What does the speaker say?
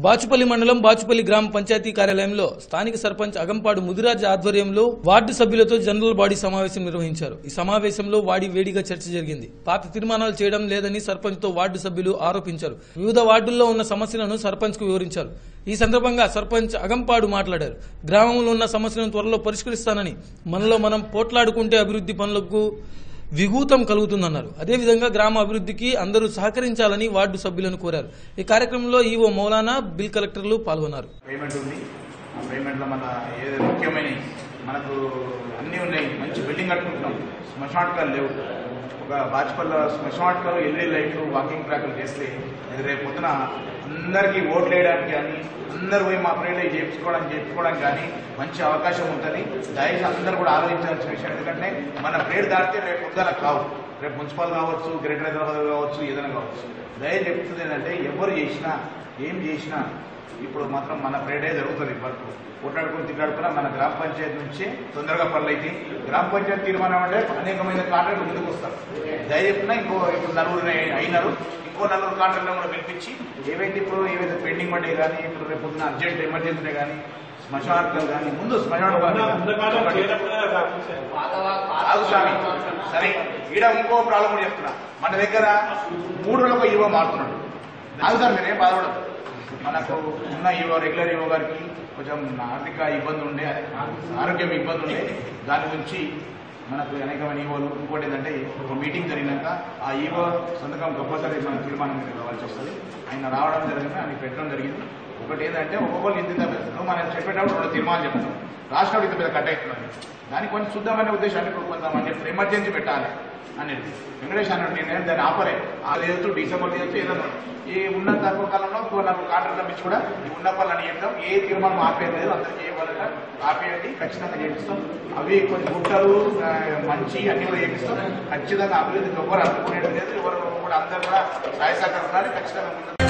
బాచుపల్లి మండలం బాచుపల్లి గ్రామ పంచాయతీ కార్యాలయంలో స్థానిక సర్పంచ్ అగంపాడు ముదిరాజ్ ఆధ్వర్యంలో వార్డు సభ్యులతో జనరల్ బాడీ సమావేశం నిర్వహించారు ఈ సమావేశంలో వాడి వేడిగా చర్చ జరిగింది పాత తీర్మానాలు చేయడం లేదని సర్పంచ్ తో వార్డు సభ్యులు ఆరోపించారు వివిధ వార్డుల్లో ఉన్న సమస్యలను సర్పంచ్ కు వివరించారు ఈ సందర్భంగా సర్పంచ్ అగంపాడు మాట్లాడారు గ్రామంలో ఉన్న సమస్యలను త్వరలో పరిష్కరిస్తానని మనలో మనం పోట్లాడుకుంటే అభివృద్ధి పనులకు విఘూతం కలుగుతుందన్నారు అదేవిధంగా గ్రామ అభివృద్ధికి అందరూ సహకరించాలని వార్డు సభ్యులను కోరారు ఈ కార్యక్రమంలో ఈవో మౌలానా బిల్ కలెక్టర్లు పాల్గొన్నారు పేమెంట్ ఉంది ఆ పేమెంట్లో మన ఏదో ముఖ్యమైన మనకు అన్నీ ఉన్నాయి మంచి బిల్డింగ్ కట్టుకుంటున్నాం శ్మశానకాలు లేవు ఒక బాజ్పల్లి శ్మశానకాలు ఎల్ఈ లైట్లు వాకింగ్ ట్రాక్లు చేస్తే ఇది రేపు పొద్దున అందరికీ ఓట్లు వేయడానికి కానీ అందరూ పోయి మా ఫ్రెండ్ చేయించుకోవడానికి చేయించుకోవడానికి కానీ మంచి అవకాశం ఉంటుంది దయచేసి అందరూ కూడా ఆలోచించాల్సిన విషయం ఎందుకంటే మన ప్లేట్ దాటితే రేపు పొద్దున కావు రేపు మున్సిపల్ కావచ్చు గ్రేటర్ హైదరాబాద్ కావచ్చు ఏదైనా కావచ్చు దయ చెప్తుంది ఏంటంటే ఎవరు చేసినా ఏం చేసినా ఇప్పుడు మాత్రం మన ప్రేడే జరుగుతుంది వర్క్ కొట్లాడుకుని తిట్లాడుకున్నా మన గ్రామ పంచాయతీ నుంచి తొందరగా పనులు అయితే గ్రామ పంచాయతీ తీర్మానం అంటే అనేకమైన కాంట్రాక్ట్లు ముందుకు వస్తారు దయ చెప్పినా ఇంకో ఇప్పుడు నలుగురు అయినారు ఇంకో నలుగురు కాంట్రాక్ట్లు కూడా పిలిపించి ఏవైతే ఇప్పుడు ఏవైతే పెండింగ్ పడ్డాయి కానీ ఇప్పుడు రేపు పొద్దున అర్జెంట్ ఎమర్జెన్సీ కానీ శ్మశానాలు కానీ ముందు శ్మశానం ఆగు స్వామి సరే ఈడ ఇంకో ప్రాబ్లం కూడా చెప్తున్నా మన దగ్గర మూడు రోజులకు ఈవో మారుతున్నాడు ఆగు సార్ మీరేం బాధపడదు మనకు ఉన్న ఈవో రెగ్యులర్ ఈవో గారికి కొంచెం ఆర్థిక ఇబ్బంది ఉండే అదే ఆరోగ్యం ఇబ్బంది ఉండే దాని గురించి మనకు అనేకమైన ఈవోలు ఇంకోటి ఏంటంటే ఒక మీటింగ్ జరిగినాక ఆ ఈవో సంతకం కంపల్సరీ మన తీర్మానం మీద కావాల్సి వస్తుంది ఆయన రావడం జరిగింది ఆయన పెట్టడం జరిగింది ఒకటి ఏంటంటే ఒక్కొక్కరు ఇంత ఇంత పెద్ద మనం చెప్పేటప్పుడు రెండు తీర్మానం చెప్తాం రాష్ట్రం ఇంత పెద్ద కట్ అవుతున్నది దానికి కొంచెం చూద్దామనే ఉద్దేశాన్ని ఇప్పుడు కొంతమంది చెప్తారు ఎమర్జెన్సీ పెట్టాలి అనేది వెంకటేష్ అన్నట్టు నేను దాన్ని ఆపరే ఆ లేదు డిసెంబర్ చేయొచ్చు ఏదన్నా ఈ ఉన్న తక్కువ కాలంలో ఇంకో నాకు కాంట్రాక్ట్ ఇచ్చి కూడా ఈ ఉన్న పనులు చెప్తాం ఏ తీర్మానం ఆపేది లేదు అందరికీ చేయవాలంటే ఆపేయండి ఖచ్చితంగా చేపిస్తాం అవి కొన్ని గుట్టలు ఆ, మంచి అన్ని కూడా చేపిస్తాం ఖచ్చితంగా అభివృద్ధికి ఎవరు అడ్డుకునేది లేదు ఎవరు కూడా అందరూ కూడా సహాయ సహకారం ఖచ్చితంగా ముందు